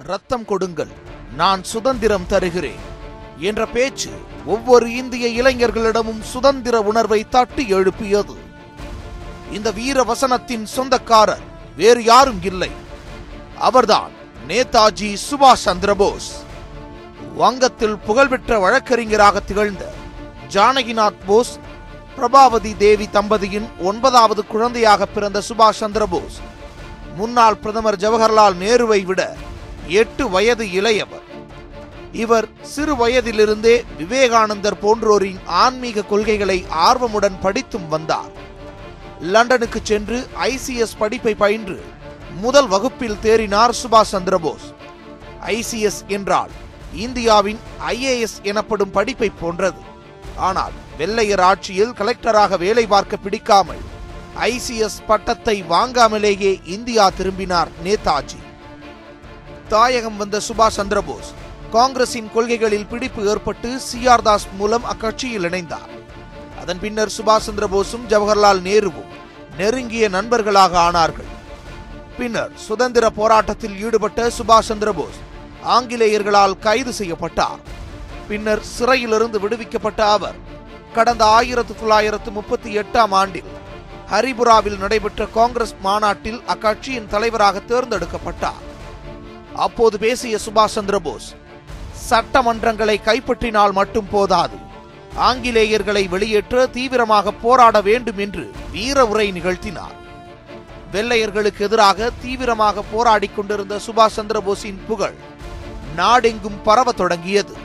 ரத்தம் கொடுங்கள் நான் சுதந்திரம் தருகிறேன் என்ற பேச்சு ஒவ்வொரு இந்திய இளைஞர்களிடமும் சுதந்திர உணர்வை தட்டி எழுப்பியது இந்த வீர வசனத்தின் சொந்தக்காரர் வேறு யாரும் இல்லை அவர்தான் நேதாஜி சுபாஷ் சந்திரபோஸ் வங்கத்தில் புகழ்பெற்ற வழக்கறிஞராக திகழ்ந்த ஜானகிநாத் போஸ் பிரபாவதி தேவி தம்பதியின் ஒன்பதாவது குழந்தையாக பிறந்த சுபாஷ் சந்திரபோஸ் முன்னாள் பிரதமர் ஜவஹர்லால் நேருவை விட எட்டு வயது இளையவர் இவர் சிறு வயதிலிருந்தே விவேகானந்தர் போன்றோரின் ஆன்மீக கொள்கைகளை ஆர்வமுடன் படித்தும் வந்தார் லண்டனுக்கு சென்று ஐசிஎஸ் படிப்பை பயின்று முதல் வகுப்பில் தேறினார் சுபாஷ் சந்திரபோஸ் ஐசிஎஸ் என்றால் இந்தியாவின் ஐஏஎஸ் எனப்படும் படிப்பை போன்றது ஆனால் வெள்ளையர் ஆட்சியில் கலெக்டராக வேலை பார்க்க பிடிக்காமல் ஐசிஎஸ் பட்டத்தை வாங்காமலேயே இந்தியா திரும்பினார் நேதாஜி தாயகம் வந்த சுபாஷ் சந்திரபோஸ் காங்கிரசின் கொள்கைகளில் பிடிப்பு ஏற்பட்டு சிஆர் தாஸ் மூலம் அக்கட்சியில் இணைந்தார் அதன் பின்னர் சுபாஷ் சந்திரபோஸும் ஜவஹர்லால் நேருவும் நெருங்கிய நண்பர்களாக ஆனார்கள் பின்னர் சுதந்திர போராட்டத்தில் ஈடுபட்ட சுபாஷ் சந்திரபோஸ் ஆங்கிலேயர்களால் கைது செய்யப்பட்டார் பின்னர் சிறையிலிருந்து விடுவிக்கப்பட்ட அவர் கடந்த ஆயிரத்து தொள்ளாயிரத்து முப்பத்தி எட்டாம் ஆண்டில் ஹரிபுராவில் நடைபெற்ற காங்கிரஸ் மாநாட்டில் அக்கட்சியின் தலைவராக தேர்ந்தெடுக்கப்பட்டார் அப்போது பேசிய சுபாஷ் சந்திரபோஸ் சட்டமன்றங்களை கைப்பற்றினால் மட்டும் போதாது ஆங்கிலேயர்களை வெளியேற்ற தீவிரமாக போராட வேண்டும் என்று வீர உரை நிகழ்த்தினார் வெள்ளையர்களுக்கு எதிராக தீவிரமாக போராடிக் கொண்டிருந்த சுபாஷ் சந்திரபோஸின் புகழ் நாடெங்கும் பரவத் தொடங்கியது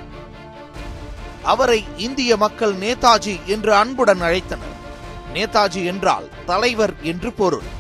அவரை இந்திய மக்கள் நேதாஜி என்று அன்புடன் அழைத்தனர் நேதாஜி என்றால் தலைவர் என்று பொருள்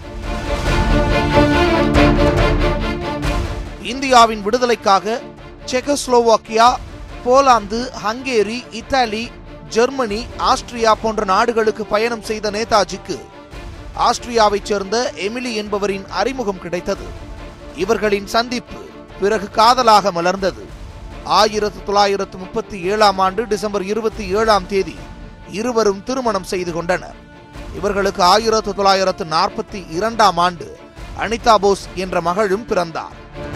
இந்தியாவின் விடுதலைக்காக Czechoslovakia Poland Hungary Italy Germany Austria போன்ற நாடுகளுக்கு பயணம் செய்த நேதாஜிக்கு ஆஸ்திரியாவைச் சேர்ந்த எமிலி என்பவரின் அறிமுகம் கிடைத்தது இவர்களின் சந்திப்பு பிறகு காதலாக மலர்ந்தது ஆயிரத்து தொள்ளாயிரத்து முப்பத்தி ஏழாம் ஆண்டு டிசம்பர் இருபத்தி ஏழாம் தேதி இருவரும் திருமணம் செய்து கொண்டனர் இவர்களுக்கு ஆயிரத்து தொள்ளாயிரத்து நாற்பத்தி இரண்டாம் ஆண்டு அனிதா போஸ் என்ற மகளும் பிறந்தார்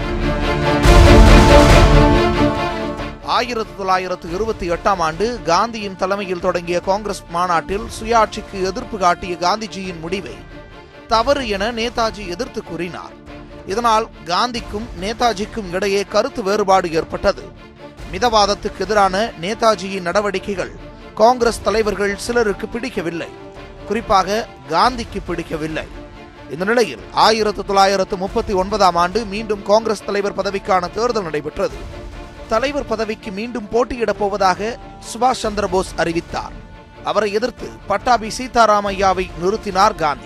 ஆயிரத்து தொள்ளாயிரத்து இருபத்தி எட்டாம் ஆண்டு காந்தியின் தலைமையில் தொடங்கிய காங்கிரஸ் மாநாட்டில் சுயாட்சிக்கு எதிர்ப்பு காட்டிய காந்திஜியின் முடிவை தவறு என நேதாஜி எதிர்த்து கூறினார் இதனால் காந்திக்கும் நேதாஜிக்கும் இடையே கருத்து வேறுபாடு ஏற்பட்டது மிதவாதத்துக்கு எதிரான நேதாஜியின் நடவடிக்கைகள் காங்கிரஸ் தலைவர்கள் சிலருக்கு பிடிக்கவில்லை குறிப்பாக காந்திக்கு பிடிக்கவில்லை இந்த நிலையில் ஆயிரத்து தொள்ளாயிரத்து முப்பத்தி ஒன்பதாம் ஆண்டு மீண்டும் காங்கிரஸ் தலைவர் பதவிக்கான தேர்தல் நடைபெற்றது தலைவர் பதவிக்கு மீண்டும் போட்டியிடப் போவதாக சுபாஷ் சந்திர போஸ் அறிவித்தார் அவரை எதிர்த்து பட்டாபி சீதாராமையாவை நிறுத்தினார் காந்தி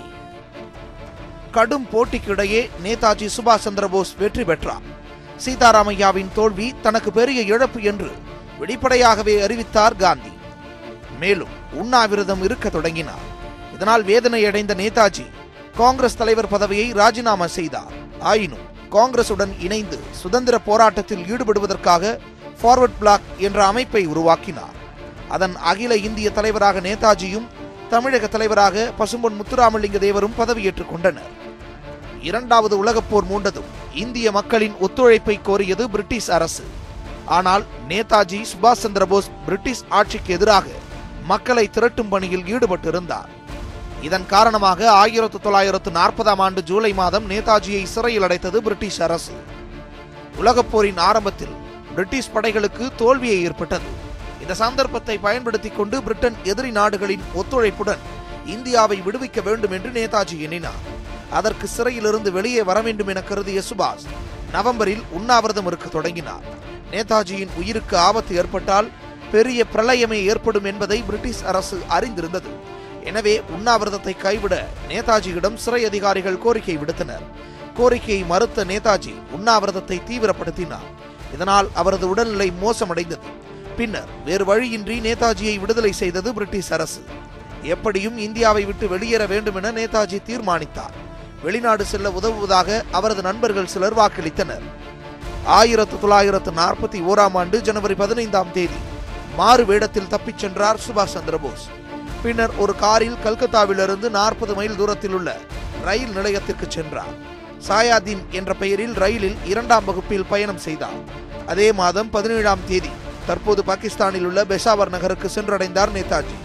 கடும் போட்டிக்கிடையே நேதாஜி சுபாஷ் சந்திர போஸ் வெற்றி பெற்றார் சீதாராமையாவின் தோல்வி தனக்கு பெரிய இழப்பு என்று வெளிப்படையாகவே அறிவித்தார் காந்தி மேலும் உண்ணாவிரதம் இருக்க தொடங்கினார் இதனால் வேதனையடைந்த நேதாஜி காங்கிரஸ் தலைவர் பதவியை ராஜினாமா செய்தார் ஆயினும் காங்கிரசுடன் இணைந்து சுதந்திர போராட்டத்தில் ஈடுபடுவதற்காக ஃபார்வர்ட் பிளாக் என்ற அமைப்பை உருவாக்கினார் அதன் அகில இந்திய தலைவராக நேதாஜியும் தமிழக தலைவராக பசும்பொன் முத்துராமலிங்க தேவரும் பதவியேற்றுக் கொண்டனர் இரண்டாவது உலகப் போர் மூண்டதும் இந்திய மக்களின் ஒத்துழைப்பை கோரியது பிரிட்டிஷ் அரசு ஆனால் நேதாஜி சுபாஷ் சந்திர போஸ் பிரிட்டிஷ் ஆட்சிக்கு எதிராக மக்களை திரட்டும் பணியில் ஈடுபட்டிருந்தார் இதன் காரணமாக ஆயிரத்து தொள்ளாயிரத்து நாற்பதாம் ஆண்டு ஜூலை மாதம் நேதாஜியை சிறையில் அடைத்தது பிரிட்டிஷ் அரசு உலகப் போரின் ஆரம்பத்தில் பிரிட்டிஷ் படைகளுக்கு தோல்வியை ஏற்பட்டது இந்த சந்தர்ப்பத்தை பயன்படுத்திக் கொண்டு பிரிட்டன் எதிரி நாடுகளின் ஒத்துழைப்புடன் இந்தியாவை விடுவிக்க வேண்டும் என்று நேதாஜி எண்ணினார் அதற்கு சிறையிலிருந்து வெளியே வர வேண்டும் என கருதிய சுபாஷ் நவம்பரில் உண்ணாவிரதம் இருக்க தொடங்கினார் நேதாஜியின் உயிருக்கு ஆபத்து ஏற்பட்டால் பெரிய பிரளயமே ஏற்படும் என்பதை பிரிட்டிஷ் அரசு அறிந்திருந்தது எனவே உண்ணாவிரதத்தை கைவிட நேதாஜியிடம் சிறை அதிகாரிகள் கோரிக்கை விடுத்தனர் கோரிக்கையை மறுத்த நேதாஜி உண்ணாவிரதத்தை தீவிரப்படுத்தினார் இதனால் அவரது உடல்நிலை மோசமடைந்தது பின்னர் வேறு வழியின்றி நேதாஜியை விடுதலை செய்தது பிரிட்டிஷ் அரசு எப்படியும் இந்தியாவை விட்டு வெளியேற வேண்டும் என நேதாஜி தீர்மானித்தார் வெளிநாடு செல்ல உதவுவதாக அவரது நண்பர்கள் சிலர் வாக்களித்தனர் ஆயிரத்து தொள்ளாயிரத்து நாற்பத்தி ஓராம் ஆண்டு ஜனவரி பதினைந்தாம் தேதி மாறு வேடத்தில் தப்பிச் சென்றார் சுபாஷ் சந்திரபோஸ் பின்னர் ஒரு காரில் கல்கத்தாவிலிருந்து நாற்பது மைல் தூரத்தில் உள்ள ரயில் நிலையத்திற்கு சென்றார் சாயாதீன் என்ற பெயரில் ரயிலில் இரண்டாம் வகுப்பில் பயணம் செய்தார் அதே மாதம் பதினேழாம் தேதி தற்போது பாகிஸ்தானில் உள்ள பெஷாவர் நகருக்கு சென்றடைந்தார் நேதாஜி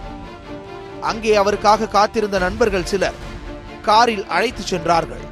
அங்கே அவருக்காக காத்திருந்த நண்பர்கள் சிலர் காரில் அழைத்துச் சென்றார்கள்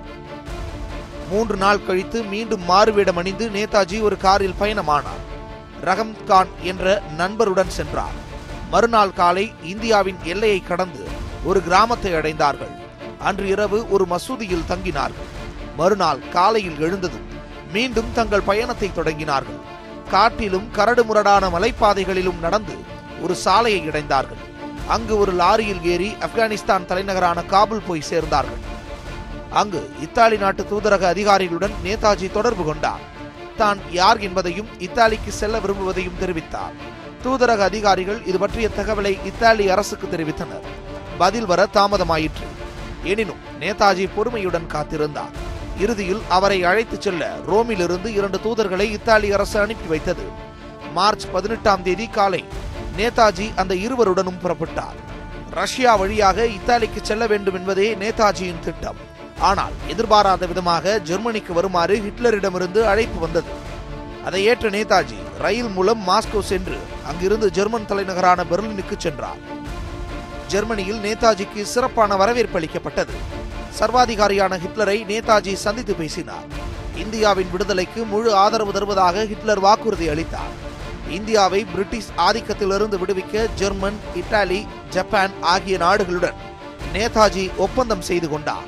மூன்று நாள் கழித்து மீண்டும் மாறுவேடம் அணிந்து நேதாஜி ஒரு காரில் பயணமானார் ரகம் கான் என்ற நண்பருடன் சென்றார் மறுநாள் காலை இந்தியாவின் எல்லையை கடந்து ஒரு கிராமத்தை அடைந்தார்கள் அன்று இரவு ஒரு மசூதியில் தங்கினார்கள் மறுநாள் காலையில் எழுந்ததும் மீண்டும் தங்கள் பயணத்தை தொடங்கினார்கள் காட்டிலும் கரடுமுரடான மலைப்பாதைகளிலும் நடந்து ஒரு சாலையை இடைந்தார்கள் அங்கு ஒரு லாரியில் ஏறி ஆப்கானிஸ்தான் தலைநகரான காபுல் போய் சேர்ந்தார்கள் அங்கு இத்தாலி நாட்டு தூதரக அதிகாரிகளுடன் நேதாஜி தொடர்பு கொண்டார் தான் யார் என்பதையும் இத்தாலிக்கு செல்ல விரும்புவதையும் தெரிவித்தார் தூதரக அதிகாரிகள் இது பற்றிய தகவலை இத்தாலி அரசுக்கு தெரிவித்தனர் பதில் வர தாமதமாயிற்று எனினும் நேதாஜி பொறுமையுடன் காத்திருந்தார் இறுதியில் அவரை அழைத்துச் செல்ல ரோமிலிருந்து இரண்டு தூதர்களை இத்தாலி அரசு அனுப்பி வைத்தது மார்ச் பதினெட்டாம் தேதி காலை நேதாஜி அந்த இருவருடனும் புறப்பட்டார் ரஷ்யா வழியாக இத்தாலிக்கு செல்ல வேண்டும் என்பதே நேதாஜியின் திட்டம் ஆனால் எதிர்பாராத விதமாக ஜெர்மனிக்கு வருமாறு ஹிட்லரிடமிருந்து அழைப்பு வந்தது அதை ஏற்ற நேதாஜி ரயில் மூலம் மாஸ்கோ சென்று அங்கிருந்து ஜெர்மன் தலைநகரான பெர்லினுக்கு சென்றார் ஜெர்மனியில் நேதாஜிக்கு சிறப்பான வரவேற்பு அளிக்கப்பட்டது சர்வாதிகாரியான ஹிட்லரை நேதாஜி சந்தித்து பேசினார் இந்தியாவின் விடுதலைக்கு முழு ஆதரவு தருவதாக ஹிட்லர் வாக்குறுதி அளித்தார் இந்தியாவை பிரிட்டிஷ் ஆதிக்கத்திலிருந்து விடுவிக்க ஜெர்மன் இத்தாலி ஜப்பான் ஆகிய நாடுகளுடன் நேதாஜி ஒப்பந்தம் செய்து கொண்டார்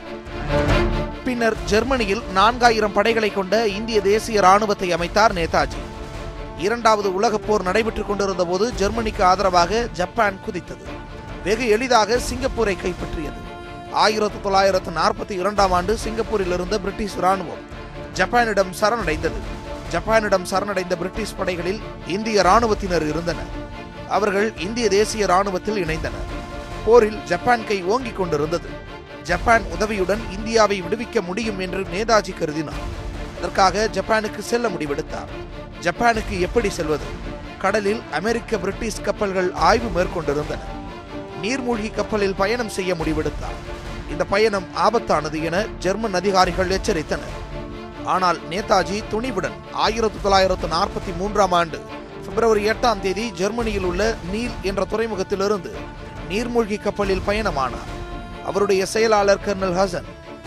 பின்னர் ஜெர்மனியில் நான்காயிரம் படைகளை கொண்ட இந்திய தேசிய ராணுவத்தை அமைத்தார் நேதாஜி இரண்டாவது உலகப் போர் நடைபெற்றுக் கொண்டிருந்த போது ஜெர்மனிக்கு ஆதரவாக ஜப்பான் குதித்தது வெகு எளிதாக சிங்கப்பூரை கைப்பற்றியது ஆயிரத்தி தொள்ளாயிரத்து நாற்பத்தி இரண்டாம் ஆண்டு சிங்கப்பூரில் இருந்த பிரிட்டிஷ் ராணுவம் ஜப்பானிடம் சரணடைந்தது ஜப்பானிடம் சரணடைந்த பிரிட்டிஷ் படைகளில் இந்திய ராணுவத்தினர் இருந்தனர் அவர்கள் இந்திய தேசிய ராணுவத்தில் இணைந்தனர் போரில் ஜப்பான் கை ஓங்கிக் கொண்டிருந்தது ஜப்பான் உதவியுடன் இந்தியாவை விடுவிக்க முடியும் என்று நேதாஜி கருதினார் அதற்காக ஜப்பானுக்கு செல்ல முடிவெடுத்தார் ஜப்பானுக்கு எப்படி செல்வது கடலில் அமெரிக்க பிரிட்டிஷ் கப்பல்கள் ஆய்வு மேற்கொண்டிருந்தன நீர்மூழ்கி கப்பலில் பயணம் செய்ய முடிவெடுத்தார் இந்த பயணம் ஆபத்தானது என ஜெர்மன் அதிகாரிகள் எச்சரித்தனர் ஆனால் நேதாஜி துணிவுடன் ஆயிரத்தி தொள்ளாயிரத்து நாற்பத்தி மூன்றாம் ஆண்டு பிப்ரவரி எட்டாம் தேதி ஜெர்மனியில் உள்ள நீல் என்ற துறைமுகத்திலிருந்து நீர்மூழ்கி கப்பலில் பயணமானார் அவருடைய செயலாளர் கர்னல் ஹசன்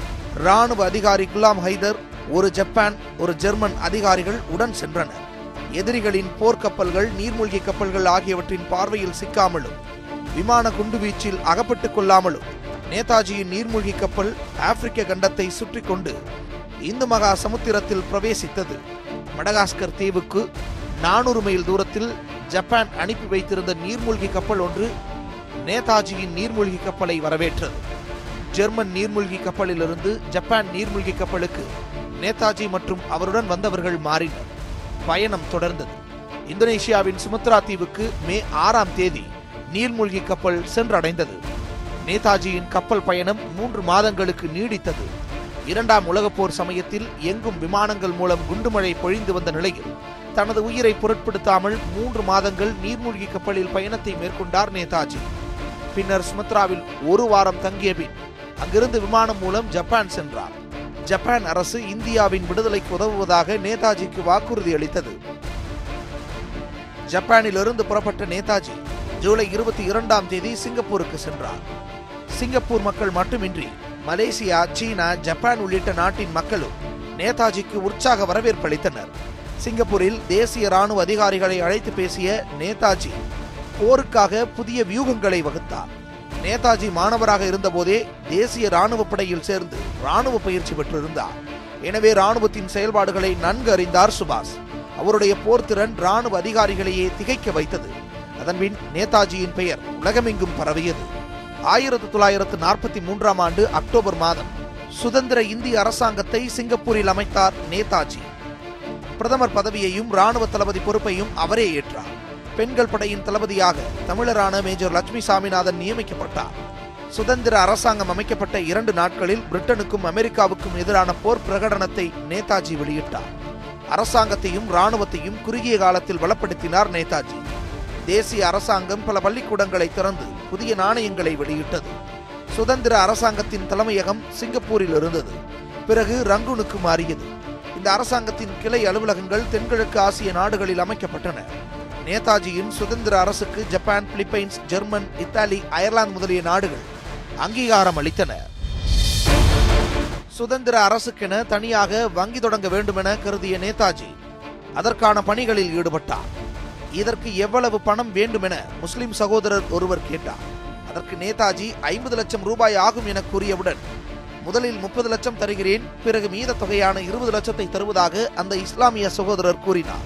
ராணுவ அதிகாரி குலாம் ஹைதர் ஒரு ஜப்பான் ஒரு ஜெர்மன் அதிகாரிகள் உடன் சென்றனர் எதிரிகளின் போர்க்கப்பல்கள் நீர்மூழ்கி கப்பல்கள் ஆகியவற்றின் பார்வையில் சிக்காமலும் விமான குண்டுவீச்சில் அகப்பட்டுக் கொள்ளாமலும் நேதாஜியின் நீர்மூழ்கி கப்பல் ஆப்பிரிக்க கண்டத்தை சுற்றி கொண்டு இந்து மகா சமுத்திரத்தில் பிரவேசித்தது மடகாஸ்கர் தீவுக்கு நானூறு மைல் தூரத்தில் ஜப்பான் அனுப்பி வைத்திருந்த நீர்மூழ்கி கப்பல் ஒன்று நேதாஜியின் நீர்மூழ்கி கப்பலை வரவேற்றது ஜெர்மன் நீர்மூழ்கி கப்பலிலிருந்து ஜப்பான் நீர்மூழ்கி கப்பலுக்கு நேதாஜி மற்றும் அவருடன் வந்தவர்கள் மாறினர் பயணம் தொடர்ந்தது இந்தோனேஷியாவின் சுமத்ரா தீவுக்கு மே ஆறாம் தேதி நீர்மூழ்கி கப்பல் சென்றடைந்தது நேதாஜியின் கப்பல் பயணம் மூன்று மாதங்களுக்கு நீடித்தது இரண்டாம் உலகப் போர் சமயத்தில் எங்கும் விமானங்கள் மூலம் குண்டுமழை பொழிந்து வந்த நிலையில் தனது உயிரை பொருட்படுத்தாமல் மூன்று மாதங்கள் நீர்மூழ்கி கப்பலில் பயணத்தை மேற்கொண்டார் நேதாஜி பின்னர் சுமத்ராவில் ஒரு வாரம் தங்கிய பின் அங்கிருந்து விமானம் மூலம் ஜப்பான் சென்றார் ஜப்பான் அரசு இந்தியாவின் விடுதலைக்கு உதவுவதாக நேதாஜிக்கு வாக்குறுதி அளித்தது ஜப்பானிலிருந்து புறப்பட்ட நேதாஜி ஜூலை இருபத்தி இரண்டாம் தேதி சிங்கப்பூருக்கு சென்றார் சிங்கப்பூர் மக்கள் மட்டுமின்றி மலேசியா சீனா ஜப்பான் உள்ளிட்ட நாட்டின் மக்களும் நேதாஜிக்கு உற்சாக வரவேற்பு அளித்தனர் சிங்கப்பூரில் தேசிய ராணுவ அதிகாரிகளை அழைத்து பேசிய நேதாஜி போருக்காக புதிய வியூகங்களை வகுத்தார் நேதாஜி மாணவராக இருந்தபோதே தேசிய ராணுவ படையில் சேர்ந்து ராணுவ பயிற்சி பெற்றிருந்தார் எனவே ராணுவத்தின் செயல்பாடுகளை நன்கு அறிந்தார் சுபாஷ் அவருடைய போர்த்திறன் ராணுவ அதிகாரிகளையே திகைக்க வைத்தது அதன்பின் நேதாஜியின் பெயர் உலகமெங்கும் பரவியது ஆயிரத்தி தொள்ளாயிரத்து நாற்பத்தி மூன்றாம் ஆண்டு அக்டோபர் மாதம் சுதந்திர இந்திய அரசாங்கத்தை சிங்கப்பூரில் அமைத்தார் நேதாஜி பிரதமர் பதவியையும் ராணுவ தளபதி பொறுப்பையும் அவரே ஏற்றார் பெண்கள் படையின் தளபதியாக தமிழரான மேஜர் லட்சுமி சாமிநாதன் நியமிக்கப்பட்டார் சுதந்திர அரசாங்கம் அமைக்கப்பட்ட இரண்டு நாட்களில் பிரிட்டனுக்கும் அமெரிக்காவுக்கும் எதிரான போர் பிரகடனத்தை நேதாஜி வெளியிட்டார் அரசாங்கத்தையும் ராணுவத்தையும் குறுகிய காலத்தில் பலப்படுத்தினார் நேதாஜி தேசிய அரசாங்கம் பல பள்ளிக்கூடங்களை திறந்து புதிய நாணயங்களை வெளியிட்டது சுதந்திர அரசாங்கத்தின் தலைமையகம் சிங்கப்பூரில் இருந்தது பிறகு ரங்கூனுக்கு மாறியது இந்த அரசாங்கத்தின் கிளை அலுவலகங்கள் தென்கிழக்கு ஆசிய நாடுகளில் அமைக்கப்பட்டன நேதாஜியின் சுதந்திர அரசுக்கு Japan Philippines German Italy Ireland முதலிய நாடுகள் அங்கீகாரம் அளித்தன சுதந்திர அரசுக்கென தனியாக வங்கி தொடங்க வேண்டுமென கருதிய நேதாஜி அதற்கான பணிகளில் ஈடுபட்டார் இதற்கு எவ்வளவு பணம் வேண்டுமென முஸ்லிம் சகோதரர் ஒருவர் கேட்டார் அதற்கு நேதாஜி ஐம்பது லட்சம் ரூபாய் ஆகும் என கூறியவுடன் முதலில் முப்பது லட்சம் தருகிறேன் பிறகு மீத தொகையான இருபது லட்சத்தை தருவதாக அந்த இஸ்லாமிய சகோதரர் கூறினார்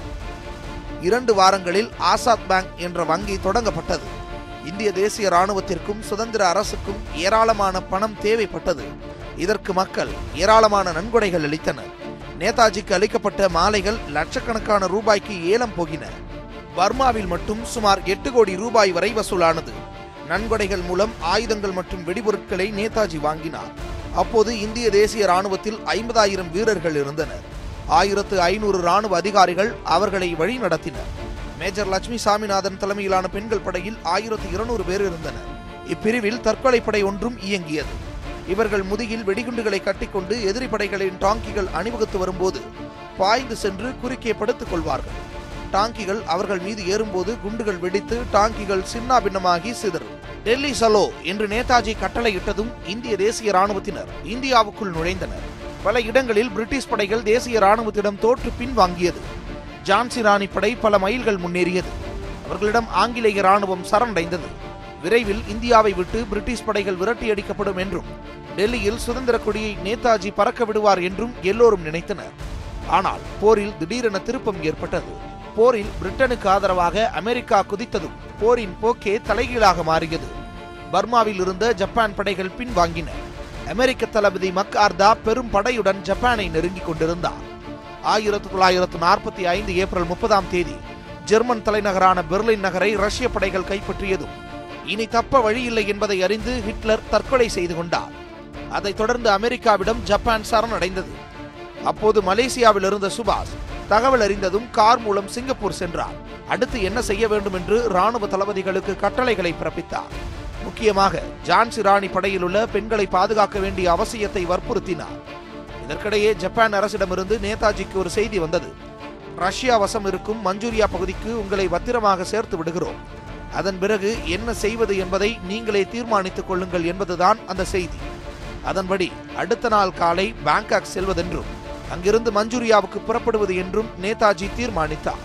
இரண்டு வாரங்களில் ஆசாத் பேங்க் என்ற வங்கி தொடங்கப்பட்டது இந்திய தேசிய ராணுவத்திற்கும் சுதந்திர அரசுக்கும் ஏராளமான பணம் தேவைப்பட்டது இதற்கு மக்கள் ஏராளமான நன்கொடைகள் அளித்தனர் நேதாஜிக்கு அளிக்கப்பட்ட மாலைகள் லட்சக்கணக்கான ரூபாய்க்கு ஏலம் போகின பர்மாவில் மட்டும் சுமார் எட்டு கோடி ரூபாய் வரை வசூலானது நன்கொடைகள் மூலம் ஆயுதங்கள் மற்றும் வெடிபொருட்களை நேதாஜி வாங்கினார் அப்போது இந்திய தேசிய ராணுவத்தில் ஐம்பதாயிரம் வீரர்கள் இருந்தனர் ஆயிரத்து ஐநூறு ராணுவ அதிகாரிகள் அவர்களை வழி நடத்தினர் மேஜர் லட்சுமி சாமிநாதன் தலைமையிலான பெண்கள் படையில் ஆயிரத்து இருநூறு பேர் இருந்தனர் இப்பிரிவில் தற்கொலை படை ஒன்றும் இயங்கியது இவர்கள் முதுகில் வெடிகுண்டுகளை கட்டிக்கொண்டு எதிரி படைகளின் டாங்கிகள் அணிவகுத்து வரும்போது பாய்ந்து சென்று குறுக்கே படுத்துக் கொள்வார்கள் டாங்கிகள் அவர்கள் மீது ஏறும்போது குண்டுகள் வெடித்து டாங்கிகள் சின்னா பின்னமாகி சிதறும் டெல்லி சலோ என்று நேதாஜி கட்டளையிட்டதும் இந்திய தேசிய ராணுவத்தினர் இந்தியாவுக்குள் நுழைந்தனர் பல இடங்களில் பிரிட்டிஷ் படைகள் தேசிய ராணுவத்திடம் தோற்று பின்வாங்கியது ஜான்சி ராணி படை பல மைல்கள் முன்னேறியது அவர்களிடம் ஆங்கிலேய ராணுவம் சரணடைந்தது விரைவில் இந்தியாவை விட்டு பிரிட்டிஷ் படைகள் விரட்டியடிக்கப்படும் என்றும் டெல்லியில் சுதந்திர கொடியை நேதாஜி பறக்க விடுவார் என்றும் எல்லோரும் நினைத்தனர் ஆனால் போரில் திடீரென திருப்பம் ஏற்பட்டது போரில் பிரிட்டனுக்கு ஆதரவாக அமெரிக்கா குதித்ததும் போரின் போக்கே தலைகீழாக மாறியது பர்மாவில் இருந்த ஜப்பான் படைகள் பின்வாங்கின அமெரிக்க தளபதி மக் ஆர்தா பெரும் படையுடன் ஜப்பானை நெருங்கிக் கொண்டிருந்தார் ஆயிரத்து தொள்ளாயிரத்து நாற்பத்தி ஐந்து ஏப்ரல் முப்பதாம் தேதி ஜெர்மன் தலைநகரான பெர்லின் நகரை ரஷ்ய படைகள் கைப்பற்றியதும் இனி தப்ப வழியில்லை என்பதை அறிந்து ஹிட்லர் தற்கொலை செய்து கொண்டார் அதைத் தொடர்ந்து அமெரிக்காவிடம் ஜப்பான் சரணடைந்தது அப்போது மலேசியாவில் இருந்த சுபாஷ் தகவல் அறிந்ததும் கார் மூலம் சிங்கப்பூர் சென்றார் அடுத்து என்ன செய்ய வேண்டும் என்று ராணுவ தளபதிகளுக்கு கட்டளைகளை பிறப்பித்தார் முக்கியமாக ஜான்சி ராணி படையில் உள்ள பெண்களை பாதுகாக்க வேண்டிய அவசியத்தை வற்புறுத்தினார் இதற்கிடையே ஜப்பான் அரசிடமிருந்து நேதாஜிக்கு ஒரு செய்தி வந்தது ரஷ்யா வசம் இருக்கும் மஞ்சூரியா பகுதிக்கு உங்களை பத்திரமாக சேர்த்து விடுகிறோம் அதன் பிறகு என்ன செய்வது என்பதை நீங்களே தீர்மானித்துக் கொள்ளுங்கள் என்பதுதான் அந்த செய்தி அதன்படி அடுத்த நாள் காலை பாங்காக் செல்வதென்றும் அங்கிருந்து மஞ்சூரியாவுக்கு புறப்படுவது என்றும் நேதாஜி தீர்மானித்தார்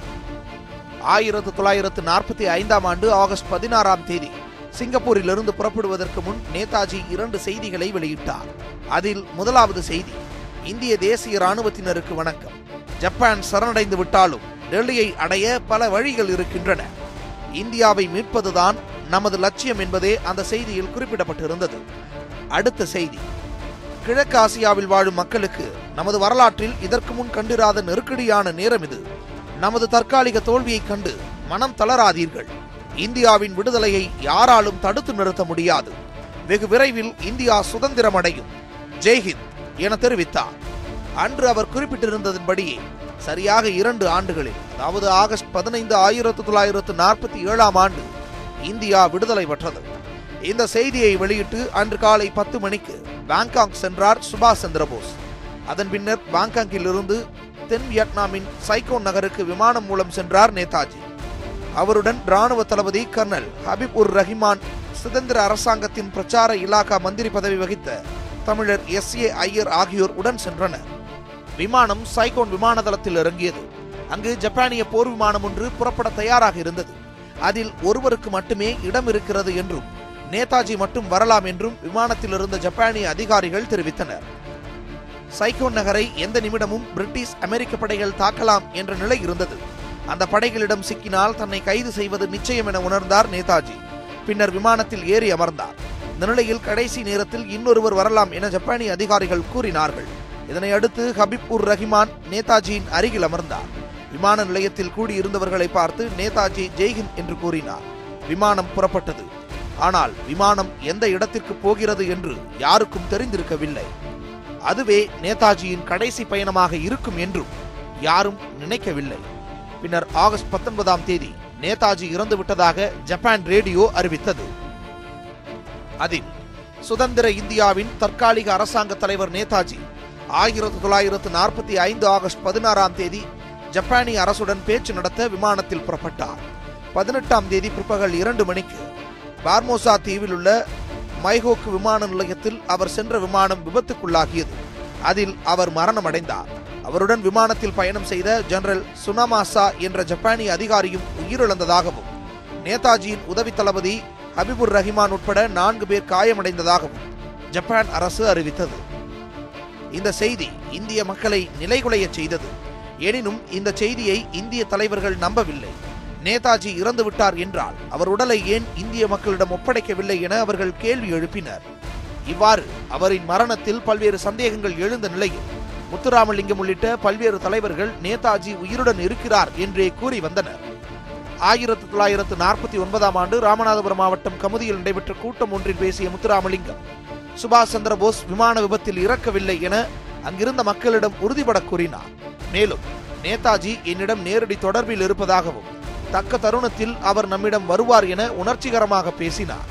ஆயிரத்து தொள்ளாயிரத்து நாற்பத்தி ஐந்தாம் ஆண்டு ஆகஸ்ட் பதினாறாம் தேதி சிங்கப்பூரிலிருந்து புறப்படுவதற்கு முன் நேதாஜி இரண்டு செய்திகளை வெளியிட்டார் அதில் முதலாவது செய்தி இந்திய தேசிய ராணுவத்தினருக்கு வணக்கம் ஜப்பான் சரணடைந்து விட்டாலும் டெல்லியை அடைய பல வழிகள் இருக்கின்றன இந்தியாவை மீட்பதுதான் நமது லட்சியம் என்பதே அந்த செய்தியில் குறிப்பிடப்பட்டிருந்தது அடுத்த செய்தி கிழக்கு ஆசியாவில் வாழும் மக்களுக்கு நமது வரலாற்றில் இதற்கு முன் கண்டிராத நெருக்கடியான நேரம் இது நமது தற்காலிக தோல்வியைக் கண்டு மனம் தளராதீர்கள் இந்தியாவின் விடுதலையை யாராலும் தடுத்து நிறுத்த முடியாது வெகு விரைவில் இந்தியா சுதந்திரம் அடையும் ஜெய்ஹிந்த் என தெரிவித்தார் அன்று அவர் குறிப்பிட்டிருந்ததன்படியே சரியாக இரண்டு ஆண்டுகளில் அதாவது ஆகஸ்ட் பதினைந்து ஆயிரத்து தொள்ளாயிரத்து நாற்பத்தி ஏழாம் ஆண்டு இந்தியா விடுதலை பெற்றது இந்த செய்தியை வெளியிட்டு அன்று காலை பத்து மணிக்கு பாங்காக் சென்றார் சுபாஷ் சந்திரபோஸ் அதன் பின்னர் பாங்காக்கில் இருந்து தென் வியட்நாமின் சைகோன் நகருக்கு விமானம் மூலம் சென்றார் நேதாஜி அவருடன் ராணுவ தளபதி கர்னல் ஹபீப் உர் ரஹிமான் சுதந்திர அரசாங்கத்தின் பிரச்சார இலாகா மந்திரி பதவி வகித்த தமிழர் எஸ் ஏ ஐயர் ஆகியோர் உடன் சென்றனர் விமானம் சைகோன் விமான தளத்தில் இறங்கியது அங்கு ஜப்பானிய போர் விமானம் ஒன்று புறப்பட தயாராக இருந்தது அதில் ஒருவருக்கு மட்டுமே இடம் இருக்கிறது என்றும் நேதாஜி மட்டும் வரலாம் என்றும் விமானத்தில் இருந்த ஜப்பானிய அதிகாரிகள் தெரிவித்தனர் சைகோன் நகரை எந்த நிமிடமும் பிரிட்டிஷ் அமெரிக்க படைகள் தாக்கலாம் என்ற நிலை இருந்தது அந்த படைகளிடம் சிக்கினால் தன்னை கைது செய்வது நிச்சயம் என உணர்ந்தார் நேதாஜி பின்னர் விமானத்தில் ஏறி அமர்ந்தார் இந்த நிலையில் கடைசி நேரத்தில் இன்னொருவர் வரலாம் என ஜப்பானிய அதிகாரிகள் கூறினார்கள் இதனை அடுத்து ஹபீப் உர் ரஹிமான் நேதாஜியின் அருகில் அமர்ந்தார் விமான நிலையத்தில் கூடியிருந்தவர்களை பார்த்து நேதாஜி ஜெய்ஹிந்த் என்று கூறினார் விமானம் புறப்பட்டது ஆனால் விமானம் எந்த இடத்திற்கு போகிறது என்று யாருக்கும் தெரிந்திருக்கவில்லை அதுவே நேதாஜியின் கடைசி பயணமாக இருக்கும் என்றும் யாரும் நினைக்கவில்லை பின்னர் ஆகஸ்ட் பத்தொன்பதாம் தேதி நேதாஜி இறந்து விட்டதாக ஜப்பான் ரேடியோ அறிவித்தது அதில் சுதந்திர இந்தியாவின் தற்காலிக அரசாங்க தலைவர் நேதாஜி ஆயிரத்து தொள்ளாயிரத்து நாற்பத்தி ஐந்து ஆகஸ்ட் பதினாறாம் தேதி ஜப்பானிய அரசுடன் பேச்சு நடத்த விமானத்தில் புறப்பட்டார் பதினெட்டாம் தேதி பிற்பகல் இரண்டு மணிக்கு பார்மோசா தீவில் உள்ள மைஹோக்கு விமான நிலையத்தில் அவர் சென்ற விமானம் விபத்துக்குள்ளாகியது அதில் அவர் மரணமடைந்தார் அவருடன் விமானத்தில் பயணம் செய்த ஜெனரல் சுனமாசா என்ற ஜப்பானிய அதிகாரியும் உயிரிழந்ததாகவும் நேதாஜியின் உதவி தளபதி ஹபிபுர் ரஹிமான் உட்பட நான்கு பேர் காயமடைந்ததாகவும் ஜப்பான் அரசு அறிவித்தது இந்த செய்தி இந்திய மக்களை நிலைகுலையச் செய்தது எனினும் இந்த செய்தியை இந்திய தலைவர்கள் நம்பவில்லை நேதாஜி இறந்து விட்டார் என்றால் அவர் உடலை ஏன் இந்திய மக்களிடம் ஒப்படைக்கவில்லை என அவர்கள் கேள்வி எழுப்பினர் இவ்வாறு அவரின் மரணத்தில் பல்வேறு சந்தேகங்கள் எழுந்த நிலையில் முத்துராமலிங்கம் உள்ளிட்ட பல்வேறு தலைவர்கள் நேதாஜி உயிருடன் இருக்கிறார் என்றே கூறி வந்தனர் ஆயிரத்தி தொள்ளாயிரத்து நாற்பத்தி ஒன்பதாம் ஆண்டு ராமநாதபுரம் மாவட்டம் கமுதியில் நடைபெற்ற கூட்டம் ஒன்றில் பேசிய முத்துராமலிங்கம் சுபாஷ் சந்திர போஸ் விமான விபத்தில் இறக்கவில்லை என அங்கிருந்த மக்களிடம் உறுதிபட கூறினார் மேலும் நேதாஜி என்னிடம் நேரடி தொடர்பில் இருப்பதாகவும் தக்க தருணத்தில் அவர் நம்மிடம் வருவார் என உணர்ச்சிகரமாக பேசினார்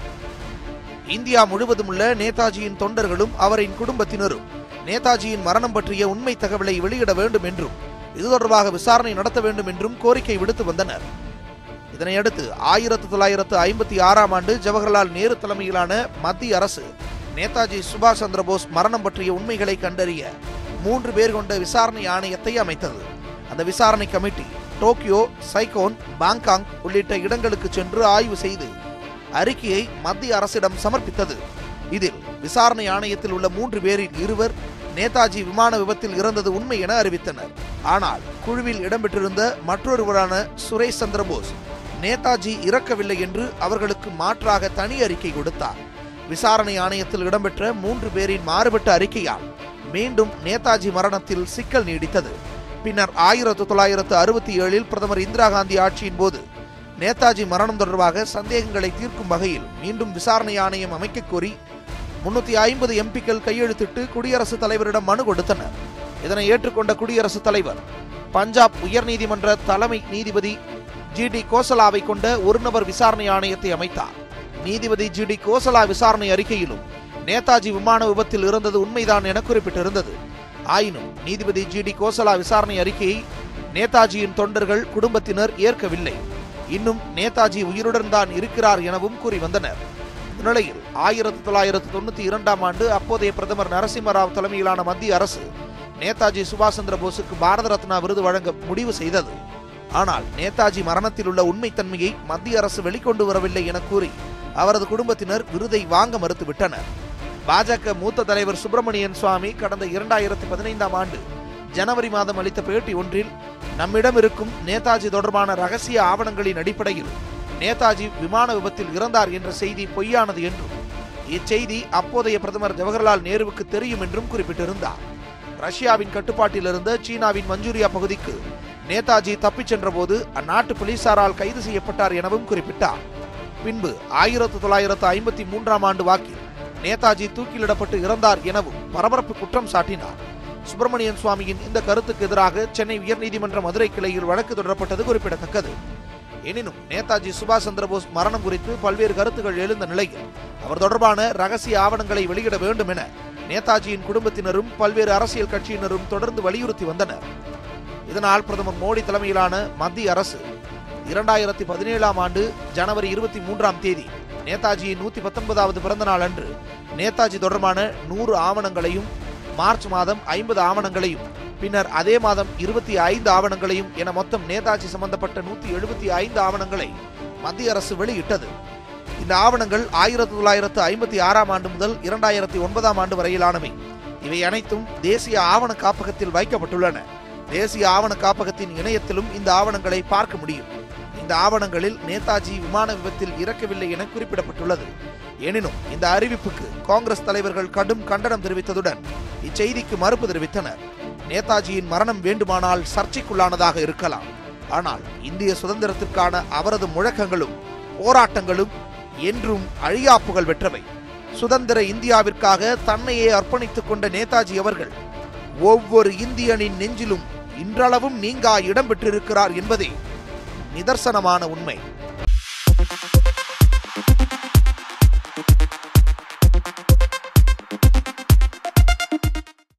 இந்தியா முழுவதும் உள்ள நேதாஜியின் தொண்டர்களும் அவரின் குடும்பத்தினரும் நேதாஜியின் மரணம் பற்றிய உண்மை தகவலை வெளியிட வேண்டும் என்றும் இது தொடர்பாக விசாரணை நடத்த வேண்டும் என்றும் கோரிக்கை விடுத்து வந்தனர் இதனையடுத்து ஆயிரத்தி தொள்ளாயிரத்து ஐம்பத்தி ஆறாம் ஆண்டு ஜவஹர்லால் நேரு தலைமையிலான மத்திய அரசு நேதாஜி சுபாஷ் சந்திர போஸ் மரணம் பற்றிய உண்மைகளை கண்டறிய மூன்று பேர் கொண்ட விசாரணை ஆணையத்தை அமைத்தது அந்த விசாரணை கமிட்டி டோக்கியோ சைகோன் பாங்காங் உள்ளிட்ட இடங்களுக்கு சென்று ஆய்வு செய்து அறிக்கையை மத்திய அரசிடம் சமர்ப்பித்தது இதில் விசாரணை ஆணையத்தில் உள்ள மூன்று பேரில் இருவர் நேதாஜி விமான விபத்தில் இறந்தது உண்மை என அறிவித்தனர் ஆனால் குழுவில் இடம்பெற்றிருந்த மற்றொருவரான சுரேஷ் சந்திர போஸ் நேதாஜி இறக்கவில்லை என்று அவர்களுக்கு மாற்றாக தனி அறிக்கை கொடுத்தார் விசாரணை ஆணையத்தில் இடம்பெற்ற மூன்று பேரின் மாறுபட்ட அறிக்கையால் மீண்டும் நேதாஜி மரணத்தில் சிக்கல் நீடித்தது பின்னர் ஆயிரத்து தொள்ளாயிரத்து அறுபத்தி ஏழில் பிரதமர் இந்திரா காந்தி ஆட்சியின் போது நேதாஜி மரணம் தொடர்பாக சந்தேகங்களை தீர்க்கும் வகையில் மீண்டும் விசாரணை ஆணையம் அமைக்க கோரி முன்னூத்தி ஐம்பது எம்பிக்கள் கையெழுத்திட்டு குடியரசுத் தலைவரிடம் மனு கொடுத்தனர் இதனை ஏற்றுக்கொண்ட குடியரசுத் தலைவர் பஞ்சாப் உயர்நீதிமன்ற தலைமை நீதிபதி ஜி டி கோசலாவை கொண்ட ஒரு நபர் விசாரணை ஆணையத்தை அமைத்தார் நீதிபதி ஜி டி கோசலா விசாரணை அறிக்கையிலும் நேதாஜி விமான விபத்தில் இருந்தது உண்மைதான் என குறிப்பிட்டிருந்தது ஆயினும் நீதிபதி ஜி டி கோசலா விசாரணை அறிக்கையை நேதாஜியின் தொண்டர்கள் குடும்பத்தினர் ஏற்கவில்லை இன்னும் நேதாஜி உயிருடன் தான் இருக்கிறார் எனவும் கூறி வந்தனர் இந்நிலையில் ஆயிரத்தி தொள்ளாயிரத்து தொண்ணூத்தி இரண்டாம் ஆண்டு அப்போதைய பிரதமர் நரசிம்மராவ் தலைமையிலான மத்திய அரசு நேதாஜி சுபாஷ் சந்திர போஸுக்கு பாரத ரத்னா விருது வழங்க முடிவு செய்தது ஆனால் நேதாஜி மரணத்தில் உள்ள உண்மைத்தன்மையை மத்திய அரசு வெளிக்கொண்டு வரவில்லை என கூறி அவரது குடும்பத்தினர் விருதை வாங்க மறுத்துவிட்டனர் பாஜக மூத்த தலைவர் சுப்பிரமணியன் சுவாமி கடந்த இரண்டாயிரத்தி பதினைந்தாம் ஆண்டு ஜனவரி மாதம் அளித்த பேட்டி ஒன்றில் நம்மிடம் இருக்கும் நேதாஜி தொடர்பான ரகசிய ஆவணங்களின் அடிப்படையில் நேதாஜி விமான விபத்தில் இறந்தார் என்ற செய்தி பொய்யானது என்றும் இச்செய்தி அப்போதைய பிரதமர் ஜவஹர்லால் நேருவுக்கு தெரியும் என்றும் குறிப்பிட்டிருந்தார் ரஷ்யாவின் கட்டுப்பாட்டில் இருந்த சீனாவின் மஞ்சூரியா பகுதிக்கு நேதாஜி தப்பிச் சென்றபோது அந்நாட்டு போலீசாரால் கைது செய்யப்பட்டார் எனவும் குறிப்பிட்டார் பின்பு ஆயிரத்து தொள்ளாயிரத்து ஐம்பத்தி மூன்றாம் ஆண்டு வாக்கில் நேதாஜி தூக்கிலிடப்பட்டு இறந்தார் எனவும் பரபரப்பு குற்றம் சாட்டினார் சுப்பிரமணியன் சுவாமியின் இந்த கருத்துக்கு எதிராக சென்னை உயர்நீதிமன்ற மதுரை கிளையில் வழக்கு தொடரப்பட்டது குறிப்பிடத்தக்கது எனினும் நேதாஜி சுபாஷ் சந்திரபோஸ் மரணம் குறித்து பல்வேறு கருத்துகள் எழுந்த நிலையில் அவர் தொடர்பான ரகசிய ஆவணங்களை வெளியிட வேண்டும் என நேதாஜியின் குடும்பத்தினரும் பல்வேறு அரசியல் கட்சியினரும் தொடர்ந்து வலியுறுத்தி வந்தனர் இதனால் பிரதமர் மோடி தலைமையிலான மத்திய அரசு இரண்டாயிரத்தி பதினேழாம் ஆண்டு ஜனவரி இருபத்தி மூன்றாம் தேதி நேதாஜியின் நூத்தி பத்தொன்பதாவது பிறந்த நாள் அன்று நேதாஜி தொடர்பான நூறு ஆவணங்களையும் மார்ச் மாதம் ஐம்பது ஆவணங்களையும் பின்னர் அதே மாதம் இருபத்தி ஐந்து ஆவணங்களையும் என மொத்தம் நேதாஜி சம்பந்தப்பட்ட நூத்தி எழுபத்தி ஐந்து ஆவணங்களை மத்திய அரசு வெளியிட்டது இந்த ஆவணங்கள் ஆயிரத்தி தொள்ளாயிரத்து ஐம்பத்தி ஆறாம் ஆண்டு முதல் இரண்டாயிரத்தி ஒன்பதாம் ஆண்டு வரையிலானவை இவை அனைத்தும் தேசிய ஆவண காப்பகத்தில் வைக்கப்பட்டுள்ளன தேசிய ஆவண காப்பகத்தின் இணையத்திலும் இந்த ஆவணங்களை பார்க்க முடியும் இந்த ஆவணங்களில் நேதாஜி விமான விபத்தில் இறக்கவில்லை என குறிப்பிடப்பட்டுள்ளது எனினும் இந்த அறிவிப்புக்கு காங்கிரஸ் தலைவர்கள் கடும் கண்டனம் தெரிவித்ததுடன் இச்செய்திக்கு மறுப்பு தெரிவித்தனர் நேதாஜியின் மரணம் வேண்டுமானால் சர்ச்சைக்குள்ளானதாக இருக்கலாம் ஆனால் இந்திய சுதந்திரத்திற்கான அவரது முழக்கங்களும் போராட்டங்களும் என்றும் அழியா புகழ் பெற்றவை சுதந்திர இந்தியாவிற்காக தன்னையே அர்ப்பணித்துக் கொண்ட நேதாஜி அவர்கள் ஒவ்வொரு இந்தியனின் நெஞ்சிலும் இன்றளவும் நீங்கா இடம் பெற்றிருக்கிறார் என்பதே நிதர்சனமான உண்மை